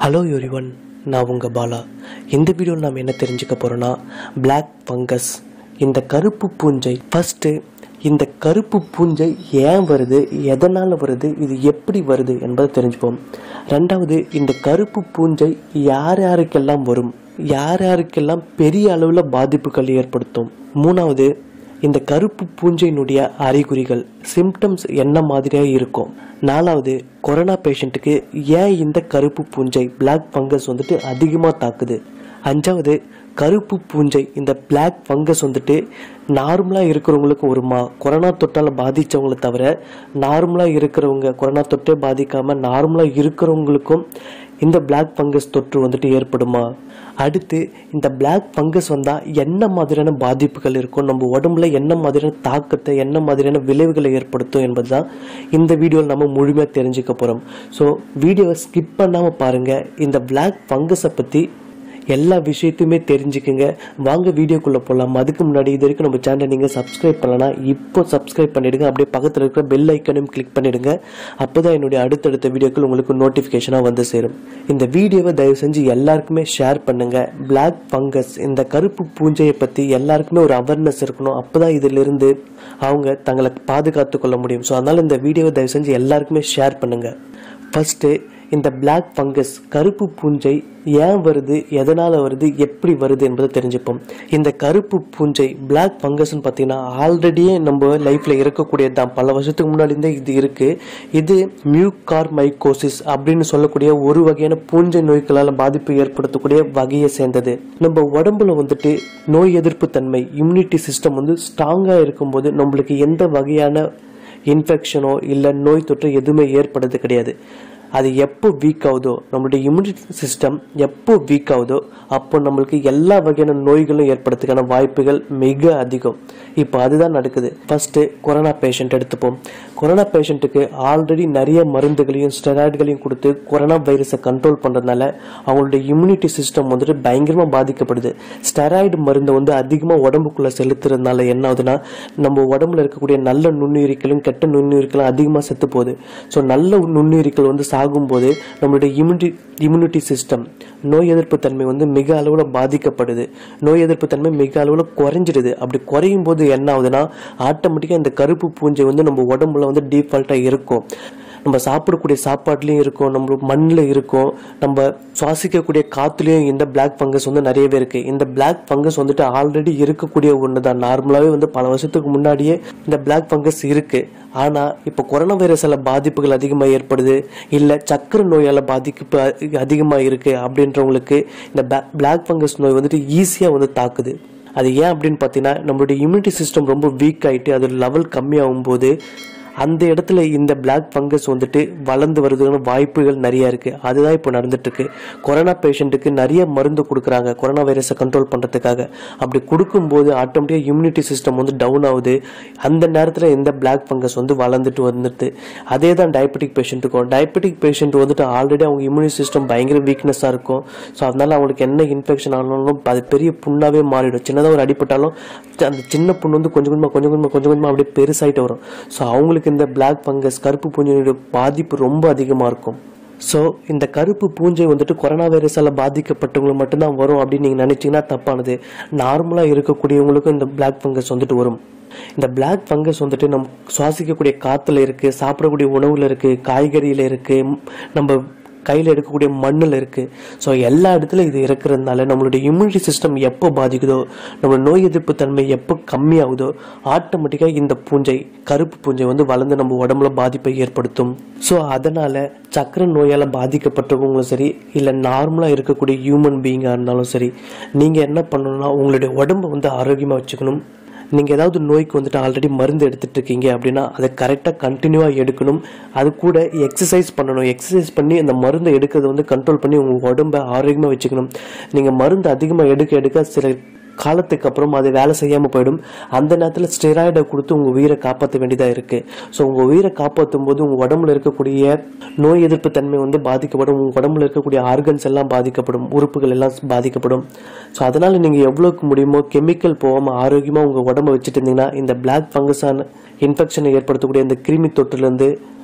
hello everyone நான் உங்கள் பாலா இந்த வீடியோவில் நாம் என்ன தெரிஞ்சுக்க போகிறோன்னா பிளாக் ஃபங்கஸ் இந்த கருப்பு பூஞ்சை ஃபஸ்ட்டு இந்த கருப்பு பூஞ்சை ஏன் வருது எதனால் வருது இது எப்படி வருது என்பதை தெரிஞ்சுப்போம் ரெண்டாவது இந்த கருப்பு பூஞ்சை யார் யாருக்கெல்லாம் வரும் யார் யாருக்கெல்லாம் பெரிய அளவில் பாதிப்புகள் ஏற்படுத்தும் மூணாவது இந்த கருப்பு பூஞ்சையினுடைய அறிகுறிகள் சிம்டம்ஸ் என்ன மாதிரியாக இருக்கும் நாலாவது கொரோனா பேஷண்ட்டுக்கு ஏன் இந்த கருப்பு பூஞ்சை பிளாக் ஃபங்கஸ் வந்துட்டு அதிகமாக தாக்குது அஞ்சாவது கருப்பு பூஞ்சை இந்த பிளாக் ஃபங்கஸ் வந்துட்டு நார்மலாக இருக்கிறவங்களுக்கு வருமா கொரோனா தொட்டால் பாதித்தவங்களை தவிர நார்மலாக இருக்கிறவங்க கொரோனா தொட்டே பாதிக்காமல் நார்மலாக இருக்கிறவங்களுக்கும் இந்த பிளாக் ஃபங்கஸ் தொற்று வந்துட்டு ஏற்படுமா அடுத்து இந்த பிளாக் ஃபங்கஸ் வந்தால் என்ன மாதிரியான பாதிப்புகள் இருக்கும் நம்ம உடம்புல என்ன மாதிரியான தாக்கத்தை என்ன மாதிரியான விளைவுகளை ஏற்படுத்தும் என்பது தான் இந்த வீடியோவில் நம்ம முழுமையாக தெரிஞ்சுக்க போகிறோம் ஸோ வீடியோவை ஸ்கிப் பண்ணாமல் பாருங்கள் இந்த பிளாக் ஃபங்கஸை பற்றி எல்லா விஷயத்தையுமே தெரிஞ்சுக்குங்க வாங்க வீடியோக்குள்ளே போகலாம் அதுக்கு முன்னாடி இது வரைக்கும் நம்ம சேனலை நீங்கள் சப்ஸ்கிரைப் பண்ணலனா இப்போ சப்ஸ்கிரைப் பண்ணிடுங்க அப்படியே பக்கத்தில் இருக்கிற பெல் ஐக்கனையும் கிளிக் பண்ணிடுங்க அப்போ தான் என்னுடைய அடுத்தடுத்த வீடியோக்கள் உங்களுக்கு நோட்டிஃபிகேஷனாக வந்து சேரும் இந்த வீடியோவை தயவு செஞ்சு எல்லாருக்குமே ஷேர் பண்ணுங்க பிளாக் ஃபங்கஸ் இந்த கருப்பு பூஞ்சையை பற்றி எல்லாருக்குமே ஒரு அவேர்னஸ் இருக்கணும் அப்போ தான் இதிலிருந்து அவங்க தங்களை பாதுகாத்து கொள்ள முடியும் ஸோ அதனால் இந்த வீடியோவை தயவு செஞ்சு எல்லாருக்குமே ஷேர் பண்ணுங்கள் ஃபஸ்ட்டு இந்த பிளாக் ஃபங்கஸ் கருப்பு பூஞ்சை ஏன் வருது எதனால் வருது எப்படி வருது என்பதை தெரிஞ்சுப்போம் இந்த கருப்பு பூஞ்சை பிளாக் ஃபங்கஸ்னு பார்த்தீங்கன்னா ஆல்ரெடியே நம்ம லைஃப்பில் இருக்கக்கூடியது தான் பல வருஷத்துக்கு முன்னாடி இருந்தே இது இருக்குது இது மியூகார் மைக்கோசிஸ் அப்படின்னு சொல்லக்கூடிய ஒரு வகையான பூஞ்சை நோய்களால் பாதிப்பு ஏற்படுத்தக்கூடிய வகையை சேர்ந்தது நம்ம உடம்புல வந்துட்டு நோய் எதிர்ப்பு தன்மை இம்யூனிட்டி சிஸ்டம் வந்து ஸ்ட்ராங்காக இருக்கும்போது நம்மளுக்கு எந்த வகையான இன்ஃபெக்ஷனோ இல்லை நோய் தொற்று எதுவுமே ஏற்படுறது கிடையாது அது எப்போ வீக் ஆகுதோ நம்மளுடைய இம்யூனிட்டி சிஸ்டம் எப்போ வீக் ஆகுதோ அப்போ நம்மளுக்கு எல்லா வகையான நோய்களும் ஏற்படுறதுக்கான வாய்ப்புகள் மிக அதிகம் இப்போ அதுதான் நடக்குது ஃபர்ஸ்ட் கொரோனா பேஷண்ட் எடுத்துப்போம் கொரோனா பேஷண்ட்டுக்கு ஆல்ரெடி நிறைய மருந்துகளையும் ஸ்டெராய்டுகளையும் கொடுத்து கொரோனா வைரஸை கண்ட்ரோல் பண்ணுறதுனால அவங்களுடைய இம்யூனிட்டி சிஸ்டம் வந்துட்டு பயங்கரமாக பாதிக்கப்படுது ஸ்டெராய்டு மருந்தை வந்து அதிகமாக உடம்புக்குள்ளே செலுத்துறதுனால என்ன ஆகுதுன்னா நம்ம உடம்புல இருக்கக்கூடிய நல்ல நுண்ணுயிரிகளும் கெட்ட நுண்ணுயிர்களும் அதிகமாக செத்து போகுது ஸோ நல்ல நுண்ணுயிரிகள் வந்து சாகும்போது நம்மளுடைய இம்யூனிட்டி இம்யூனிட்டி சிஸ்டம் நோய் எதிர்ப்பு தன்மை வந்து மிக அளவில் பாதிக்கப்படுது நோய் எதிர்ப்பு தன்மை மிக அளவில் குறைஞ்சிடுது அப்படி குறையும் போது என்ன ஆகுதுன்னா ஆட்டோமேட்டிக்காக இந்த கருப்பு பூஞ்சை வந்து நம்ம உடம்புல வந்து டீஃபால்ட்டாக இருக்கும் நம்ம சாப்பிடக்கூடிய சாப்பாட்லேயும் இருக்கும் நம்ம மண்ணில் இருக்கும் நம்ம சுவாசிக்கக்கூடிய காற்றுலேயும் இந்த பிளாக் ஃபங்கஸ் வந்து நிறையவே இருக்குது இந்த பிளாக் ஃபங்கஸ் வந்துட்டு ஆல்ரெடி இருக்கக்கூடிய ஒன்று தான் நார்மலாகவே வந்து பல வருஷத்துக்கு முன்னாடியே இந்த பிளாக் ஃபங்கஸ் இருக்குது ஆனால் இப்போ கொரோனா வைரஸால் பாதிப்புகள் அதிகமாக ஏற்படுது இல்லை சக்கரை நோயால் பாதிப்பு அதிகமாக இருக்குது அப்படின்றவங்களுக்கு இந்த பிளாக் ஃபங்கஸ் நோய் வந்துட்டு ஈஸியாக வந்து தாக்குது அது ஏன் அப்படின்னு பார்த்தீங்கன்னா நம்மளுடைய இம்யூனிட்டி சிஸ்டம் ரொம்ப வீக் ஆகிட்டு அது லெவல் கம்மியாகும் போது அந்த இடத்துல இந்த பிளாக் ஃபங்கஸ் வந்துட்டு வளர்ந்து வருதுக்கான வாய்ப்புகள் நிறைய இருக்கு அதுதான் இப்போ நடந்துட்டு இருக்கு கொரோனா பேஷண்ட்டுக்கு நிறைய மருந்து கொடுக்குறாங்க கொரோனா வைரஸை கண்ட்ரோல் பண்ணுறதுக்காக அப்படி கொடுக்கும்போது ஆட்டோமேட்டிக்காக இம்யூனிட்டி சிஸ்டம் வந்து டவுன் ஆகுது அந்த நேரத்தில் இந்த பிளாக் ஃபங்கஸ் வந்து வளர்ந்துட்டு வந்துடுது அதே தான் டயபெட்டிக் பேஷண்ட்டுக்கும் டயபெட்டிக் பேஷண்ட் வந்துட்டு ஆல்ரெடி அவங்க இம்யூனிட்டி சிஸ்டம் பயங்கர வீக்னஸாக இருக்கும் ஸோ அதனால அவங்களுக்கு என்ன இன்ஃபெக்ஷன் ஆனாலும் அது பெரிய புண்ணாவே மாறிடும் சின்னதாக ஒரு அடிப்பட்டாலும் அந்த சின்ன புண்ணு வந்து கொஞ்சம் கொஞ்சமாக கொஞ்சம் கொஞ்சமாக கொஞ்சம் கொஞ்சமாக அப்படியே பெருசாயிட்டு வரும் ஸோ அவங்களுக்கு இந்த பிளாக் ஃபங்கஸ் கருப்பு பூஞ்சையோட பாதிப்பு ரொம்ப அதிகமாக இருக்கும் ஸோ இந்த கருப்பு பூஞ்சை வந்துட்டு கொரோனா வைரஸால் பாதிக்கப்பட்டவங்களுக்கு மட்டும்தான் வரும் அப்படின்னு நீங்கள் நினச்சிங்கன்னா தப்பானது நார்மலாக இருக்கக்கூடியவங்களுக்கும் இந்த பிளாக் ஃபங்கஸ் வந்துட்டு வரும் இந்த பிளாக் ஃபங்கஸ் வந்துட்டு நம்ம சுவாசிக்கக்கூடிய காற்றுல இருக்குது சாப்பிடக்கூடிய உணவில் இருக்குது காய்கறியில் இருக்குது நம்ம கையில் எடுக்கக்கூடிய மண்ணில் இருக்குது ஸோ எல்லா இடத்துலையும் இது இருக்கிறதுனால நம்மளுடைய இம்யூனிட்டி சிஸ்டம் எப்போ பாதிக்குதோ நம்ம நோய் எதிர்ப்பு தன்மை எப்போ கம்மியாகுதோ ஆட்டோமேட்டிக்காக இந்த பூஞ்சை கருப்பு பூஞ்சை வந்து வளர்ந்து நம்ம உடம்புல பாதிப்பை ஏற்படுத்தும் ஸோ அதனால் சக்கரை நோயால் பாதிக்கப்பட்டவங்களும் சரி இல்லை நார்மலாக இருக்கக்கூடிய ஹியூமன் பீயிங்காக இருந்தாலும் சரி நீங்கள் என்ன பண்ணணும்னா உங்களுடைய உடம்பை வந்து ஆரோக்கியமாக வச்சுக்கணும் நீங்கள் ஏதாவது நோய்க்கு வந்துட்டு ஆல்ரெடி மருந்து எடுத்துட்டு இருக்கீங்க அப்படின்னா அதை கரெக்டாக கண்டினியூவாக எடுக்கணும் அது கூட எக்ஸசைஸ் பண்ணணும் எக்ஸசைஸ் பண்ணி அந்த மருந்தை எடுக்கிறத வந்து கண்ட்ரோல் பண்ணி உங்கள் உடம்பை ஆரோக்கியமாக வச்சுக்கணும் நீங்கள் மருந்து அதிகமாக எடுக்க எடுக்க சில காலத்துக்கு அப்புறம் அது வேலை செய்யாமல் போயிடும் அந்த நேரத்தில் ஸ்டெராய்டை கொடுத்து உங்கள் உயிரை காப்பாற்ற வேண்டியதாக இருக்குது ஸோ உங்கள் உயிரை காப்பாற்றும் போது உங்கள் உடம்புல இருக்கக்கூடிய நோய் எதிர்ப்பு தன்மை வந்து பாதிக்கப்படும் உங்கள் உடம்புல இருக்கக்கூடிய ஆர்கன்ஸ் எல்லாம் பாதிக்கப்படும் உறுப்புகள் எல்லாம் பாதிக்கப்படும் ஸோ அதனால் நீங்கள் எவ்வளோக்கு முடியுமோ கெமிக்கல் போகாமல் ஆரோக்கியமாக உங்கள் உடம்பை வச்சுட்டு இருந்தீங்கன்னா இந்த பிளாக் ஃபங்கஸான இன்ஃபெக்ஷனை ஏற்படுத்தக்கூடிய இந்த கிருமி தொற்றுலேருந்து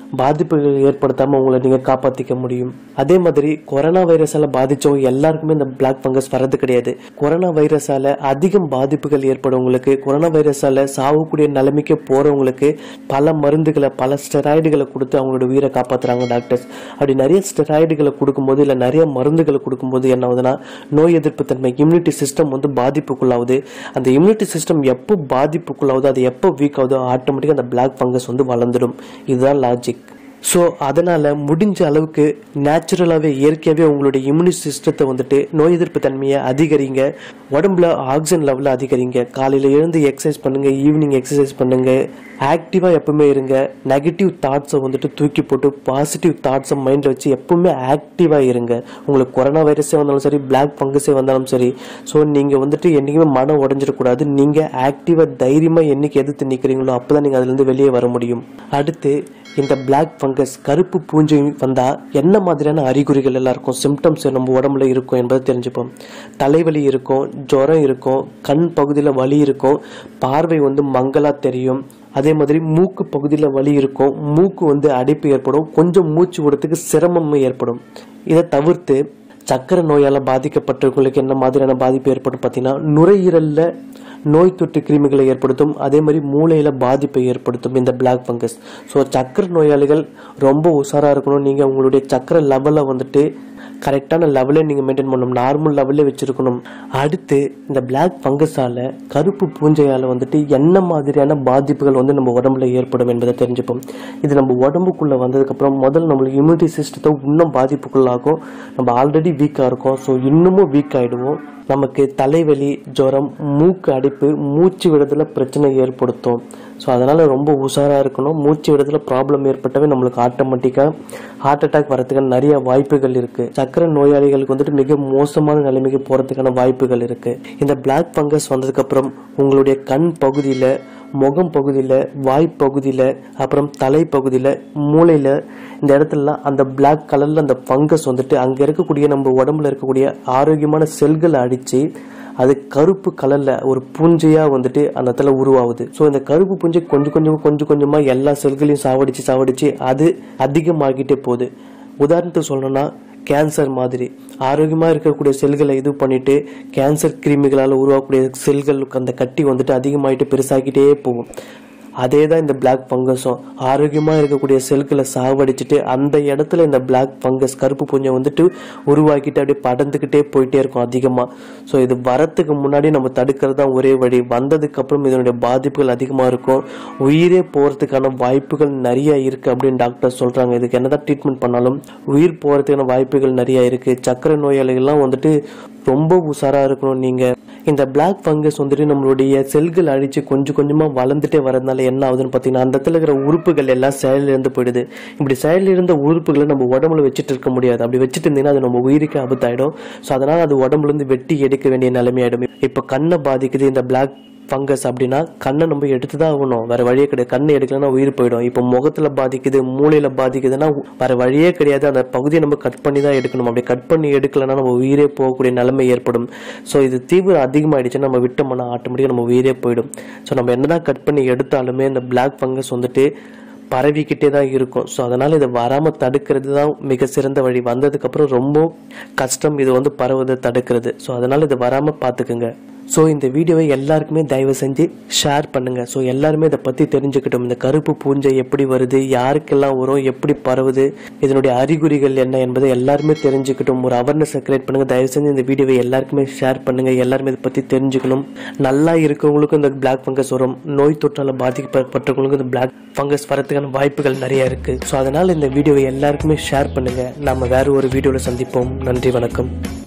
பாதிப்புகள் ஏற்படுத்தாமல் உங்களை நீங்கள் காப்பாற்றிக்க முடியும் அதே மாதிரி கொரோனா வைரஸால் பாதித்தவங்க எல்லாருக்குமே இந்த பிளாக் ஃபங்கஸ் வர்றது கிடையாது கொரோனா வைரஸால் அதிகம் பாதிப்புகள் ஏற்படவங்களுக்கு கொரோனா வைரஸால் சாவக்கூடிய நிலைமைக்கு போகிறவங்களுக்கு பல மருந்துகளை பல ஸ்டெராய்டுகளை கொடுத்து அவங்களோட உயிரை காப்பாற்றுறாங்க டாக்டர்ஸ் அப்படி நிறைய ஸ்டெராய்டுகளை கொடுக்கும்போது இல்லை நிறைய மருந்துகளை கொடுக்கும்போது என்ன ஆகுதுன்னா நோய் எதிர்ப்பு தன்மை இம்யூனிட்டி சிஸ்டம் வந்து பாதிப்புக்குள்ளாகுது அந்த இம்யூனிட்டி சிஸ்டம் எப்போ பாதிப்புக்குள்ளாகுதோ அது எப்போ வீக் ஆகுதோ ஆட்டோமேட்டிக்காக அந்த பிளாக் ஃபங்கஸ் வந்து வளர்ந்துடும் இதுதான் லாஜிக் ஸோ அதனால் முடிஞ்ச அளவுக்கு நேச்சுரலாகவே இயற்கையாகவே உங்களுடைய இம்யூனி சிஸ்டத்தை வந்துட்டு நோய் எதிர்ப்பு தன்மையை அதிகரிங்க உடம்புல ஆக்சிஜன் லெவலை அதிகரிங்க காலையில் எழுந்து எக்ஸசைஸ் பண்ணுங்க ஈவினிங் எக்ஸசைஸ் பண்ணுங்க ஆக்டிவாக எப்பவுமே இருங்க நெகட்டிவ் தாட்ஸை வந்துட்டு தூக்கி போட்டு பாசிட்டிவ் தாட்ஸை மைண்டில் வச்சு எப்பவுமே ஆக்டிவாக இருங்க உங்களுக்கு கொரோனா வைரஸே வந்தாலும் சரி பிளாக் ஃபங்கஸே வந்தாலும் சரி ஸோ நீங்கள் வந்துட்டு என்றைக்குமே மனம் உடஞ்சிடக்கூடாது நீங்கள் ஆக்டிவாக தைரியமாக என்னைக்கு எதிர்த்து நிற்கிறீங்களோ அப்போ தான் நீங்கள் அதுலேருந்து வெளியே வர முடியும் அடுத்து இந்த பிளாக் ஃபங்கஸ் கருப்பு பூஞ்சை வந்தால் என்ன மாதிரியான அறிகுறிகள் எல்லாம் இருக்கும் சிம்டம்ஸ் நம்ம உடம்புல இருக்கும் என்பதை தெரிஞ்சுப்போம் தலைவலி இருக்கும் ஜுரம் இருக்கும் கண் பகுதியில் வலி இருக்கும் பார்வை வந்து மங்கலாக தெரியும் அதே மாதிரி மூக்கு பகுதியில் வலி இருக்கும் மூக்கு வந்து அடைப்பு ஏற்படும் கொஞ்சம் மூச்சு விடுறதுக்கு சிரமம் ஏற்படும் இதை தவிர்த்து சக்கரை நோயால் பாதிக்கப்பட்டவர்களுக்கு என்ன மாதிரியான பாதிப்பு ஏற்படும் பார்த்தீங்கன்னா நுரையீரலில் நோய் தொற்று கிருமிகளை ஏற்படுத்தும் அதே மாதிரி மூளையில் பாதிப்பை ஏற்படுத்தும் இந்த பிளாக் ஃபங்கஸ் ஸோ சக்கரை நோயாளிகள் ரொம்ப உஷாராக இருக்கணும் நீங்கள் உங்களுடைய சக்கரை லெவலை வந்துட்டு கரெக்டான லெவலே நீங்கள் மெயின்டைன் பண்ணணும் நார்மல் லெவலே வச்சுருக்கணும் அடுத்து இந்த பிளாக் ஃபங்கஸால் கருப்பு பூஞ்சையால் வந்துட்டு என்ன மாதிரியான பாதிப்புகள் வந்து நம்ம உடம்புல ஏற்படும் என்பதை தெரிஞ்சுப்போம் இது நம்ம உடம்புக்குள்ளே வந்ததுக்கப்புறம் முதல்ல நம்மளுக்கு இம்யூனிட்டி சிஸ்டத்தை இன்னும் பாதிப்புக்குள்ளாகும் நம்ம ஆல்ரெடி வீக்காக இருக்கோம் ஸோ இன்னமும் வீக் ஆகிடுவோம் நமக்கு தலைவலி ஜுரம் மூக்கு அடைப்பு மூச்சு விடுறதுல பிரச்சனை ஏற்படுத்தும் ஸோ அதனால் ரொம்ப உஷாராக இருக்கணும் மூச்சு விடுறதுல ப்ராப்ளம் ஏற்பட்டவே நம்மளுக்கு ஆட்டோமேட்டிக்காக ஹார்ட் அட்டாக் வரதுக்கான நிறைய வாய்ப்புகள் இருக்குது சக்கரை நோயாளிகளுக்கு வந்துட்டு மிக மோசமான நிலைமைக்கு போகிறதுக்கான வாய்ப்புகள் இருக்குது இந்த பிளாக் ஃபங்கஸ் வந்ததுக்கப்புறம் உங்களுடைய கண் பகுதியில் முகம் பகுதியில் வாய் பகுதியில் அப்புறம் தலை பகுதியில் மூளையில் இந்த இடத்துலலாம் அந்த பிளாக் கலரில் அந்த ஃபங்கஸ் வந்துட்டு அங்கே இருக்கக்கூடிய நம்ம உடம்புல இருக்கக்கூடிய ஆரோக்கியமான செல்களை அடித்து அது கருப்பு கலரில் ஒரு பூஞ்சையாக வந்துட்டு அந்த இடத்துல உருவாகுது ஸோ இந்த கருப்பு பூஞ்சை கொஞ்சம் கொஞ்சம் கொஞ்சம் கொஞ்சமாக எல்லா செல்களையும் சாவடிச்சு சாவடிச்சு அது அதிகமாகிட்டே போகுது உதாரணத்துக்கு சொல்லணும்னா கேன்சர் மாதிரி ஆரோக்கியமாக இருக்கக்கூடிய செல்களை இது பண்ணிட்டு கேன்சர் கிருமிகளால் உருவாக்கக்கூடிய செல்களுக்கு அந்த கட்டி வந்துட்டு அதிகமாகிட்டு பெருசாகிட்டே போகும் அதே தான் இந்த பிளாக் ஃபங்கஸும் ஆரோக்கியமாக இருக்கக்கூடிய செல்களை சாவடிச்சுட்டு அந்த இடத்துல இந்த பிளாக் ஃபங்கஸ் கருப்பு பூஞ்சை வந்துட்டு உருவாக்கிட்டு அப்படியே படர்ந்துக்கிட்டே போயிட்டே இருக்கும் அதிகமாக ஸோ இது வரத்துக்கு முன்னாடி நம்ம தடுக்கிறது தான் ஒரே வழி வந்ததுக்கு அப்புறம் இதனுடைய பாதிப்புகள் அதிகமாக இருக்கும் உயிரே போகிறதுக்கான வாய்ப்புகள் நிறைய இருக்குது அப்படின்னு டாக்டர் சொல்கிறாங்க இதுக்கு என்னதான் ட்ரீட்மெண்ட் பண்ணாலும் உயிர் போகிறதுக்கான வாய்ப்புகள் நிறைய இருக்குது சக்கரை நோயாளிகள்லாம் வந்துட்டு ரொம்ப உஷாராக இருக்கணும் நீங்கள் இந்த பிளாக் ஃபங்கஸ் வந்துட்டு நம்மளுடைய செல்கள் அழிச்சு கொஞ்சம் கொஞ்சமாக வளர்ந்துட்டே வரதுனால என்ன ஆகுதுன்னு பார்த்தீங்கன்னா அந்த இடத்துல இருக்கிற உறுப்புகள் எல்லாம் செயலிழந்து போயிடுது இப்படி செயலில் இருந்த உறுப்புகளை நம்ம உடம்புல வச்சுட்டு இருக்க முடியாது அப்படி வச்சுட்டு இருந்தீங்கன்னா அது நம்ம உயிருக்கு ஆபத்தாயிடும் ஸோ அதனால் அது உடம்புல இருந்து வெட்டி எடுக்க வேண்டிய நிலைமையாயிடும் இப்போ கண்ணை பாதிக்குது இந்த பிளாக் ஃபங்கஸ் அப்படின்னா கண்ணை நம்ம எடுத்து தான் ஆகணும் வேற வழியே கிடையாது கண்ணை எடுக்கலன்னா உயிர் போயிடும் இப்போ முகத்துல பாதிக்குது மூளையில பாதிக்குதுன்னா வேற வழியே கிடையாது அந்த பகுதியை நம்ம கட் பண்ணி தான் எடுக்கணும் அப்படி கட் பண்ணி எடுக்கலன்னா நம்ம உயிரே போகக்கூடிய நிலைமை ஏற்படும் ஸோ இது தீவிரம் அதிகமாயிடுச்சுன்னா நம்ம விட்டோம்னா ஆட்டோமேட்டிக்காக நம்ம உயிரே போயிடும் ஸோ நம்ம என்னதான் கட் பண்ணி எடுத்தாலுமே இந்த பிளாக் ஃபங்கஸ் வந்துட்டு பரவிக்கிட்டே தான் இருக்கும் ஸோ அதனால் இதை வராமல் தடுக்கிறது தான் மிக சிறந்த வழி வந்ததுக்கப்புறம் ரொம்ப கஷ்டம் இது வந்து பரவுவதை தடுக்கிறது ஸோ அதனால் இது வராமல் பார்த்துக்குங்க ஸோ இந்த வீடியோவை எல்லாருக்குமே தயவு செஞ்சு ஷேர் பண்ணுங்க ஸோ எல்லாருமே இதை பற்றி தெரிஞ்சுக்கிட்டோம் இந்த கருப்பு பூஞ்சை எப்படி வருது யாருக்கெல்லாம் வரும் எப்படி பரவுது இதனுடைய அறிகுறிகள் என்ன என்பதை எல்லாருமே தெரிஞ்சுக்கிட்டோம் ஒரு அவேர்னஸ் கிரியேட் பண்ணுங்க தயவு செஞ்சு இந்த வீடியோவை எல்லாருக்குமே ஷேர் பண்ணுங்க எல்லாருமே இதை பற்றி தெரிஞ்சுக்கணும் நல்லா இருக்கவங்களுக்கும் இந்த பிளாக் ஃபங்கஸ் வரும் நோய் தொற்றால் பாதிக்கப்பட்டவங்களுக்கும் இந்த பிளாக் ஃபங்கஸ் வரதுக்கான வாய்ப்புகள் நிறைய இருக்கு ஸோ அதனால் இந்த வீடியோவை எல்லாருக்குமே ஷேர் பண்ணுங்க நாம வேற ஒரு வீடியோவில் சந்திப்போம் நன்றி வணக்கம்